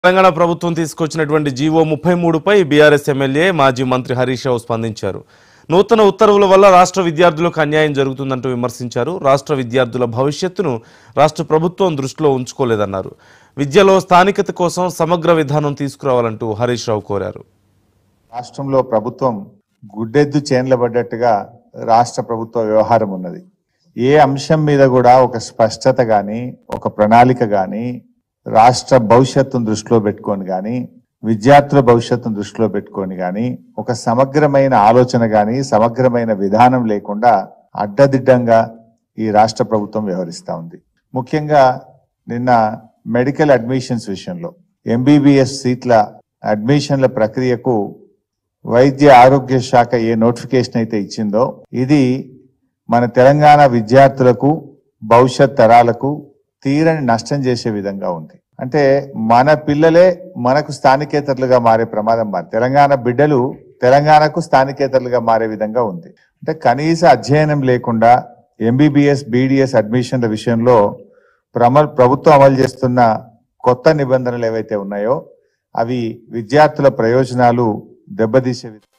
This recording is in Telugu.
తెలంగాణ ప్రభుత్వం తీసుకొచ్చినటువంటి జీవో ముప్పై మూడుపై బీఆర్ఎస్ ఎమ్మెల్యే మాజీ మంత్రి హరీష్ రావు స్పందించారు నూతన ఉత్తర్వుల వల్ల రాష్ట్ర విద్యార్థులకు అన్యాయం జరుగుతుందంటూ విమర్శించారు రాష్ట్ర విద్యార్థుల భవిష్యత్తును రాష్ట్ర ప్రభుత్వం దృష్టిలో ఉంచుకోలేదన్నారు విద్యలో స్థానికత కోసం సమగ్ర విధానం తీసుకురావాలంటూ హరీష్ రావు కోరారు రాష్ట్రంలో ప్రభుత్వం గుడ్డెద్దు చేన్ల పడ్డట్టుగా రాష్ట్ర ప్రభుత్వ వ్యవహారం ఉన్నది ఏ అంశం మీద కూడా ఒక స్పష్టత గాని ఒక ప్రణాళిక గాని రాష్ట్ర భవిష్యత్తును దృష్టిలో పెట్టుకొని గాని విద్యార్థుల భవిష్యత్తును దృష్టిలో పెట్టుకొని గాని ఒక సమగ్రమైన ఆలోచన గాని సమగ్రమైన విధానం లేకుండా అడ్డదిడ్డంగా ఈ రాష్ట్ర ప్రభుత్వం వ్యవహరిస్తా ఉంది ముఖ్యంగా నిన్న మెడికల్ అడ్మిషన్స్ విషయంలో ఎంబీబీఎస్ సీట్ల అడ్మిషన్ల ప్రక్రియకు వైద్య ఆరోగ్య శాఖ ఏ నోటిఫికేషన్ అయితే ఇచ్చిందో ఇది మన తెలంగాణ విద్యార్థులకు భవిష్యత్ తరాలకు తీరని నష్టం చేసే విధంగా ఉంది అంటే మన పిల్లలే మనకు స్థానికేతరులుగా మారే ప్రమాదం మారి తెలంగాణ బిడ్డలు తెలంగాణకు స్థానికేతరులుగా మారే విధంగా ఉంది అంటే కనీస అధ్యయనం లేకుండా ఎంబీబీఎస్ బీడీఎస్ అడ్మిషన్ల విషయంలో ప్రమ ప్రభుత్వం అమలు చేస్తున్న కొత్త నిబంధనలు ఏవైతే ఉన్నాయో అవి విద్యార్థుల ప్రయోజనాలు దెబ్బతీసే విధంగా